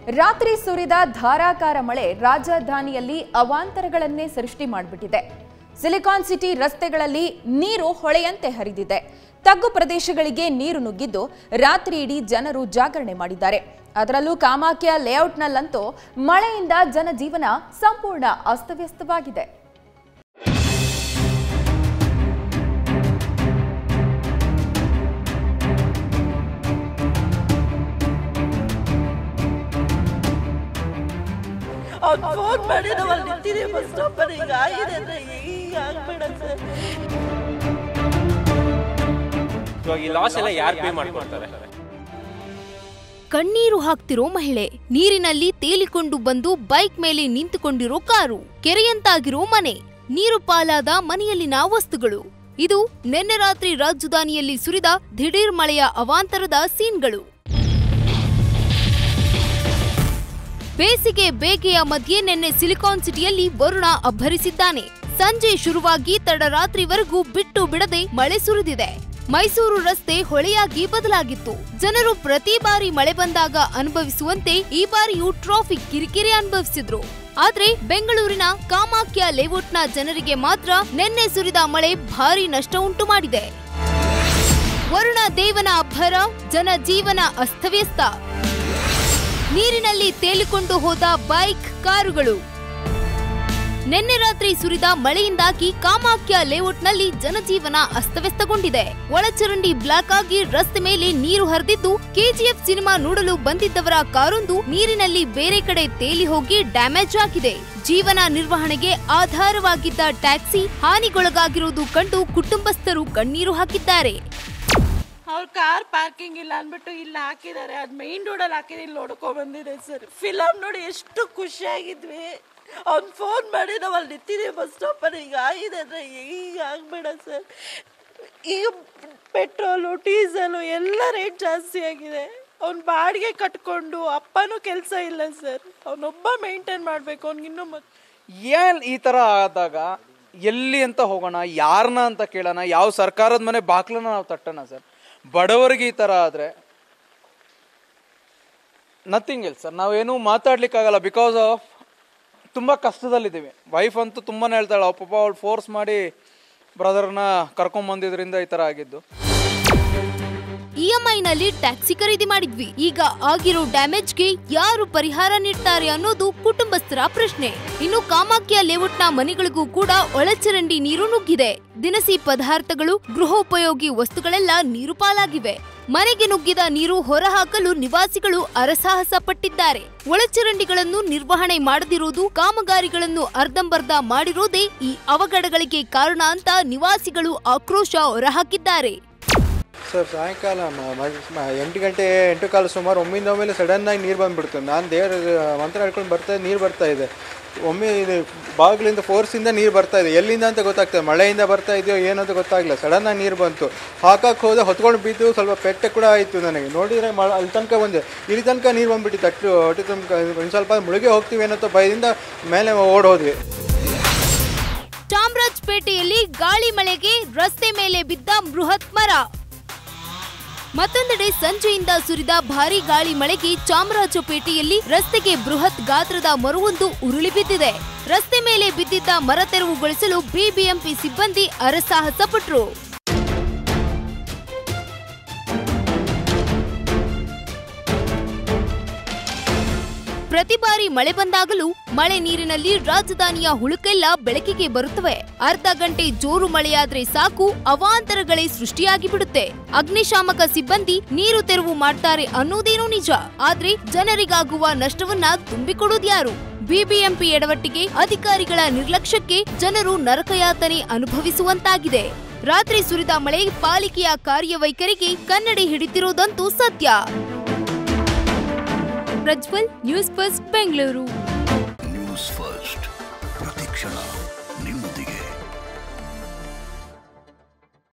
ರಾತ್ರಿ ಸುರಿದ ಧಾರಾಕಾರ ಮಳೆ ರಾಜಧಾನಿಯಲ್ಲಿ ಅವಾಂತರಗಳನ್ನೇ ಸೃಷ್ಟಿ ಮಾಡಿಬಿಟ್ಟಿದೆ ಸಿಲಿಕಾನ್ ಸಿಟಿ ರಸ್ತೆಗಳಲ್ಲಿ ನೀರು ಹೊಳೆಯಂತೆ ಹರಿದಿದೆ ತಗ್ಗು ಪ್ರದೇಶಗಳಿಗೆ ನೀರು ನುಗ್ಗಿದ್ದು ರಾತ್ರಿ ಇಡೀ ಜನರು ಜಾಗರಣೆ ಮಾಡಿದ್ದಾರೆ ಅದರಲ್ಲೂ ಕಾಮಾಖ್ಯ ಲೇಔಟ್ನಲ್ಲಂತೂ ಮಳೆಯಿಂದ ಜನಜೀವನ ಸಂಪೂರ್ಣ ಅಸ್ತವ್ಯಸ್ತವಾಗಿದೆ ಅವ್ನು ಫೋನ್ ಮಾಡಿ ನಾವು ಅಲ್ಲಿ ನಿಂತಿದ್ದೀವಿ ಬಸ್ ಸ್ಟಾಪ್ ಅಲ್ಲಿ ಈಗ ಆಗಿದೆ ಅಂದ್ರೆ ಈಗ ಆಗ್ಬೇಡ ಸರ್ ಇವಾಗ ಈ ಲಾಸ್ ಎಲ್ಲ ಯಾರು ಪೇ ಮಾಡ್ಕೊಡ್ತಾರೆ ಕಣ್ಣೀರು ಹಾಕ್ತಿರೋ ಮಹಿಳೆ ನೀರಿನಲ್ಲಿ ತೇಲಿಕೊಂಡು ಬಂದು ಬೈಕ್ ಮೇಲೆ ನಿಂತುಕೊಂಡಿರೋ ಕಾರು ಕೆರೆಯಂತಾಗಿರೋ ಮನೆ ನೀರು ಪಾಲಾದ ಮನೆಯಲ್ಲಿನ ವಸ್ತುಗಳು ಇದು ನಿನ್ನೆ ರಾತ್ರಿ ರಾಜಧಾನಿಯಲ್ಲಿ ಸುರಿದ ದಿಢೀರ್ ಮಳೆಯ ಅವಾಂತರದ ಸೀನ್ಗಳು ಬೇಸಿಗೆ ಬೇಗೆಯ ಮಧ್ಯೆ ನಿನ್ನೆ ಸಿಲಿಕಾನ್ ಸಿಟಿಯಲ್ಲಿ ವರುಣ ಅಬ್ಬರಿಸಿದ್ದಾನೆ ಸಂಜೆ ಶುರುವಾಗಿ ತಡರಾತ್ರಿವರೆಗೂ ಬಿಟ್ಟು ಬಿಡದೆ ಮಳೆ ಸುರಿದಿದೆ ಮೈಸೂರು ರಸ್ತೆ ಹೊಳೆಯಾಗಿ ಬದಲಾಗಿತ್ತು ಜನರು ಪ್ರತಿ ಬಾರಿ ಮಳೆ ಬಂದಾಗ ಅನುಭವಿಸುವಂತೆ ಈ ಬಾರಿಯೂ ಟ್ರಾಫಿಕ್ ಕಿರಿಕಿರಿ ಅನುಭವಿಸಿದ್ರು ಆದ್ರೆ ಬೆಂಗಳೂರಿನ ಕಾಮಾಖ್ಯ ಲೇಔಟ್ನ ಜನರಿಗೆ ಮಾತ್ರ ನಿನ್ನೆ ಸುರಿದ ಮಳೆ ಭಾರಿ ನಷ್ಟ ಉಂಟು ಮಾಡಿದೆ ವರುಣ ದೇವನ ಅಬ್ಬರ ಜನಜೀವನ ಅಸ್ತವ್ಯಸ್ತ ನೀರಿನಲ್ಲಿ ತೇಲಿಕೊಂಡು ಹೋದ ಬೈಕ್ ಕಾರುಗಳು ನಿನ್ನೆ ರಾತ್ರಿ ಸುರಿದ ಮಳೆಯಿಂದಾಗಿ ಕಾಮಾಖ್ಯ ಲೇಔಟ್ನಲ್ಲಿ ಜನಜೀವನ ಅಸ್ತವ್ಯಸ್ತಗೊಂಡಿದೆ ಒಳಚರಂಡಿ ಬ್ಲಾಕ್ ಆಗಿ ರಸ್ತೆ ಮೇಲೆ ನೀರು ಹರಿದಿದ್ದು ಕೆಜಿಎಫ್ ಸಿನಿಮಾ ನೋಡಲು ಬಂದಿದ್ದವರ ಕಾರೊಂದು ನೀರಿನಲ್ಲಿ ಬೇರೆ ಕಡೆ ತೇಲಿ ಹೋಗಿ ಡ್ಯಾಮೇಜ್ ಆಗಿದೆ ಜೀವನ ನಿರ್ವಹಣೆಗೆ ಆಧಾರವಾಗಿದ್ದ ಟ್ಯಾಕ್ಸಿ ಹಾನಿಗೊಳಗಾಗಿರುವುದು ಕಂಡು ಕುಟುಂಬಸ್ಥರು ಕಣ್ಣೀರು ಹಾಕಿದ್ದಾರೆ ಅವ್ರ ಕಾರ್ ಪಾರ್ಕಿಂಗ್ ಇಲ್ಲ ಅಂದ್ಬಿಟ್ಟು ಇಲ್ಲಿ ಹಾಕಿದ್ದಾರೆ ಅದು ಮೈನ್ ರೋಡಲ್ಲಿ ಹಾಕಿದ್ರೆ ಇಲ್ಲಿ ನೋಡ್ಕೊಂಡ್ ಬಂದಿದೆ ಸರ್ ಫಿಲಮ್ ನೋಡಿ ಎಷ್ಟು ಖುಷಿಯಾಗಿದ್ವಿ ಅವ್ನು ಫೋನ್ ಮಾಡಿ ನಾವು ಅಲ್ಲಿ ನಿಂತಿದ್ದೀವಿ ಬಸ್ ಸ್ಟಾಪಲ್ಲಿ ಈಗ ಆಗಿದೆ ಅಂದರೆ ಈಗ ಆಗ್ಬೇಡ ಸರ್ ಈಗ ಪೆಟ್ರೋಲು ಡೀಸೆಲು ಎಲ್ಲ ರೇಟ್ ಜಾಸ್ತಿ ಆಗಿದೆ ಅವ್ನು ಬಾಡಿಗೆ ಕಟ್ಕೊಂಡು ಅಪ್ಪನೂ ಕೆಲಸ ಇಲ್ಲ ಸರ್ ಅವನೊಬ್ಬ ಮೇಂಟೈನ್ ಮಾಡಬೇಕು ಅವ್ನಿಗಿನ್ನೂ ಮತ್ತೆ ಏನ್ ಈ ತರ ಆದಾಗ ಎಲ್ಲಿ ಅಂತ ಹೋಗೋಣ ಯಾರನ್ನ ಅಂತ ಕೇಳೋಣ ಯಾವ ಸರ್ಕಾರದ ಮನೆ ಬಾಗ್ಲನ್ನ ನಾವು ತಟ್ಟೋಣ ಸರ್ ಬಡವರಿಗೆ ಈ ತರ ಆದ್ರೆ ನಥಿಂಗ್ ಇಲ್ಲ ಸರ್ ನಾವೇನು ಮಾತಾಡ್ಲಿಕ್ಕಾಗಲ್ಲ ಬಿಕಾಸ್ ಆಫ್ ತುಂಬಾ ಕಷ್ಟದಲ್ಲಿದ್ದೀವಿ ವೈಫ್ ಅಂತೂ ತುಂಬಾನೇ ಹೇಳ್ತಾಳೆ ಅವ್ ಪಾಪ ಅವಳು ಫೋರ್ಸ್ ಮಾಡಿ ಬ್ರದರ್ನ ಕರ್ಕೊಂಡ್ ಬಂದಿದ್ರಿಂದ ಈ ತರ ಆಗಿದ್ದು ಇಎಂಐನಲ್ಲಿ ಟ್ಯಾಕ್ಸಿ ಖರೀದಿ ಮಾಡಿದ್ವಿ ಈಗ ಆಗಿರೋ ಡ್ಯಾಮೇಜ್ಗೆ ಯಾರು ಪರಿಹಾರ ನೀಡ್ತಾರೆ ಅನ್ನೋದು ಕುಟುಂಬಸ್ಥರ ಪ್ರಶ್ನೆ ಇನ್ನು ಕಾಮಾಖ್ಯ ಲೇಔಟ್ನ ಮನೆಗಳಿಗೂ ಕೂಡ ಒಳಚರಂಡಿ ನೀರು ನುಗ್ಗಿದೆ ದಿನಸಿ ಪದಾರ್ಥಗಳು ಗೃಹೋಪಯೋಗಿ ವಸ್ತುಗಳೆಲ್ಲ ನೀರು ಪಾಲಾಗಿವೆ ಮನೆಗೆ ನುಗ್ಗಿದ ನೀರು ಹೊರಹಾಕಲು ನಿವಾಸಿಗಳು ಅರಸಾಹಸ ಪಟ್ಟಿದ್ದಾರೆ ಒಳಚರಂಡಿಗಳನ್ನು ನಿರ್ವಹಣೆ ಮಾಡದಿರುವುದು ಕಾಮಗಾರಿಗಳನ್ನು ಅರ್ಧಂಬರ್ಧ ಮಾಡಿರೋದೇ ಈ ಅವಘಡಗಳಿಗೆ ಕಾರಣ ಅಂತ ನಿವಾಸಿಗಳು ಆಕ್ರೋಶ ಹೊರಹಾಕಿದ್ದಾರೆ ಸರ್ ಸಾಯಂಕಾಲ ಮ- ಮ- ಮ- ಎಂಟು ಗಂಟೆ ಎಂಟು ಕಾಲ ಸುಮಾರು ಒಮ್ಮಿಂದ ಒಮ್ಮೆಲೆ ಸಡನ್ನಾಗಿ ನೀರು ಬಂದ್ಬಿಡ್ತು ನಾನು ದೇವರ ಮಂತ್ರ ಹೇಳ್ಕೊಂಡು ಬರ್ತಾ ನೀರು ಬರ್ತಾ ಇದೆ ಒಮ್ಮೆ ಇದು ಬಾಗಿಲಿಂದ ಫೋರ್ಸಿಂದ ನೀರು ಬರ್ತಾ ಇದೆ ಎಲ್ಲಿಂದ ಅಂತ ಗೊತ್ತಾಗ್ತದೆ ಮಳೆಯಿಂದ ಬರ್ತಾ ಇದೆಯೋ ಏನು ಅಂತ ಗೊತ್ತಾಗಲಿಲ್ಲ ಸಡನ್ನಾಗಿ ನೀರು ಬಂತು ಹಾಕಕ್ಕೆ ಹೋದೆ ಹೊತ್ಕೊಂಡು ಬಿದ್ದು ಸ್ವಲ್ಪ ಪೆಟ್ಟೆ ಕೂಡ ಆಯಿತು ನನಗೆ ನೋಡಿದರೆ ಮ ಅಲ್ಲಿ ತನಕ ಬಂದೆ ಇಲ್ಲಿ ತನಕ ನೀರು ಬಂದ್ಬಿಟ್ಟಿತ್ತು ಅಟ್ಟು ಅಟ್ಟು ತನಕ ಒಂದು ಸ್ವಲ್ಪ ಮುಳುಗಿ ಹೋಗ್ತೀವಿ ಅನ್ನೋ ಭಯದಿಂದ ಮೇಲೆ ಓಡ್ ಹೋದ್ವಿ ಚಾಮರಾಜಪೇಟೆಯಲ್ಲಿ ಗಾಳಿ ಮಳೆಗೆ ರಸ್ತೆ ಮೇಲೆ ಬಿದ್ದ ಬೃಹತ್ ಮರ ಮತ್ತೊಂದೆಡೆ ಸಂಜೆಯಿಂದ ಸುರಿದ ಭಾರೀ ಗಾಳಿ ಮಳೆಗೆ ಚಾಮರಾಜಪೇಟೆಯಲ್ಲಿ ರಸ್ತೆಗೆ ಬೃಹತ್ ಗಾತ್ರದ ಮರವೊಂದು ಉರುಳಿ ಬಿದ್ದಿದೆ ರಸ್ತೆ ಮೇಲೆ ಬಿದ್ದಿದ್ದ ಮರ ತೆರವುಗೊಳಿಸಲು ಬಿಬಿಎಂಪಿ ಸಿಬ್ಬಂದಿ ಅರಸಾಹಸ ಪಟ್ರು ಪ್ರತಿ ಬಾರಿ ಮಳೆ ಬಂದಾಗಲೂ ಮಳೆ ನೀರಿನಲ್ಲಿ ರಾಜಧಾನಿಯ ಹುಳುಕೆಲ್ಲ ಬೆಳಕಿಗೆ ಬರುತ್ತವೆ ಅರ್ಧ ಗಂಟೆ ಜೋರು ಮಳೆಯಾದ್ರೆ ಸಾಕು ಅವಾಂತರಗಳೇ ಸೃಷ್ಟಿಯಾಗಿ ಬಿಡುತ್ತೆ ಅಗ್ನಿಶಾಮಕ ಸಿಬ್ಬಂದಿ ನೀರು ತೆರವು ಮಾಡ್ತಾರೆ ಅನ್ನೋದೇನೋ ನಿಜ ಆದ್ರೆ ಜನರಿಗಾಗುವ ನಷ್ಟವನ್ನ ತುಂಬಿಕೊಡೋದ್ಯಾರು ಬಿಬಿಎಂಪಿ ಎಡವಟ್ಟಿಗೆ ಅಧಿಕಾರಿಗಳ ನಿರ್ಲಕ್ಷ್ಯಕ್ಕೆ ಜನರು ನರಕಯಾತನೆ ಅನುಭವಿಸುವಂತಾಗಿದೆ ರಾತ್ರಿ ಸುರಿದ ಮಳೆ ಪಾಲಿಕೆಯ ಕಾರ್ಯವೈಖರಿಗೆ ಕನ್ನಡಿ ಹಿಡಿತಿರೋದಂತೂ ಸತ್ಯ Prajwal news first Bengaluru news first ಪ್ರತಿಕ್ಷಣ